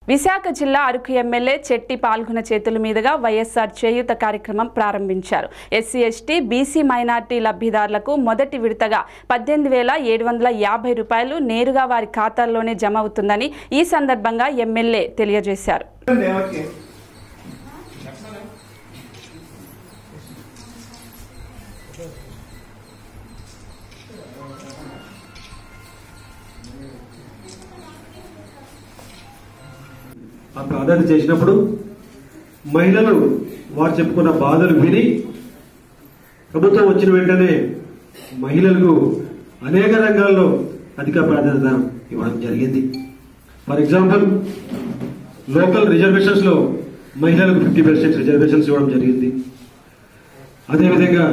విశాఖ జిల్లా అరకు ఎమ్మెల్యే చెట్టి పాల్గొన చేతుల మీదుగా వైఎస్ఆర్ చేయూత కార్యక్రమం ప్రారంభించారు ఎస్సీ ఎస్టీ బీసీ మైనార్టీ లబ్ధిదారులకు మొదటి విడతగా పద్దెనిమిది వేల ఏడు వందల యాభై రూపాయలు నేరుగా వారి ఖాతాల్లోనే జమ అవుతుందని ఈ సందర్భంగా ఎమ్మెల్యే తెలియజేశారు ఆ ప్రార్థన చేసినప్పుడు మహిళలు వారు చెప్పుకున్న బాధలు విని ప్రభుత్వం వచ్చిన వెంటనే మహిళలకు అనేక రంగాల్లో అధిక ప్రాధాన్యత ఇవ్వడం జరిగింది ఫర్ ఎగ్జాంపుల్ లోకల్ రిజర్వేషన్స్ లో మహిళలకు ఫిఫ్టీ పర్సెంట్ రిజర్వేషన్స్ ఇవ్వడం జరిగింది అదేవిధంగా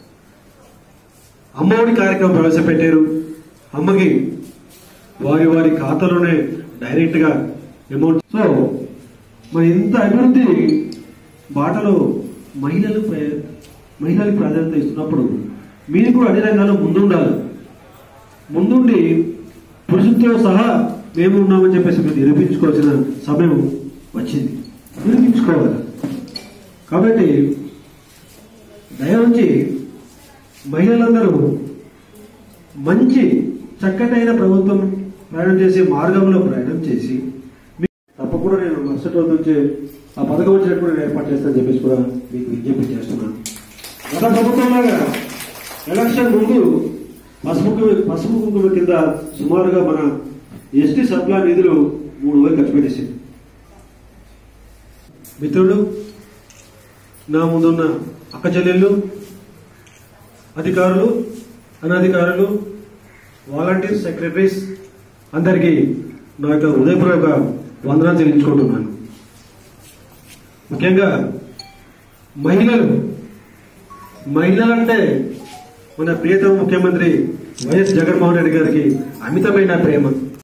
అమ్మఒడి కార్యక్రమం ప్రవేశపెట్టారు అమ్మకి వారి వారి ఖాతాలోనే డైరెక్ట్ గా అమౌంట్ సో మరి ఇంత అభివృద్ధి బాటలో మహిళలు ప్ర- మహిళలకు ప్రాధాన్యత ఇస్తున్నప్పుడు మీరు కూడా అన్ని రంగాల్లో ముందుండాలి ముందుండి పురుషులతో సహా మేము ఉన్నామని చెప్పేసి మీరు నిరూపించుకోవాల్సిన సమయం వచ్చింది నిరూపించుకోవాలి కాబట్టి దయవుంచి మహిళలందరూ మంచి చక్కటైన ప్రభుత్వం ప్రయాణం చేసే మార్గంలో ప్రయాణం చేసి మీ- తప్పకుండా నేను మరుసటి రోజు నుంచి ఆ పథకం వచ్చినట్టు నేను ఏర్పాటు చేస్తానని చెప్పేసి కూడా మీకు విజ్ఞప్తి చేస్తున్నాను గత ప్రభుత్వంలాగా ఎలక్షన్ ముందు పసుపు కు- పసుపు కుంకుమ కింద సుమారుగా మన ఎస్టీ సప్లా నిధులు మూడు వేలు ఖర్చు పెట్టేసింది మిత్రులు నా ముందున్న అక్క చెల్లెళ్ళు అధికారులు అనధికారులు వాలంటీర్ సెక్రటరీస్ అందరికీ నా యొక్క హృదయపూర్వక వందనాలు చెల్లించుకుంటున్నాను ముఖ్యంగా మహిళలు మహిళలంటే మన ప్రియతమ ముఖ్యమంత్రి వైఎస్ జగన్మోహన్ రెడ్డి గారికి అమితమైన ప్రేమ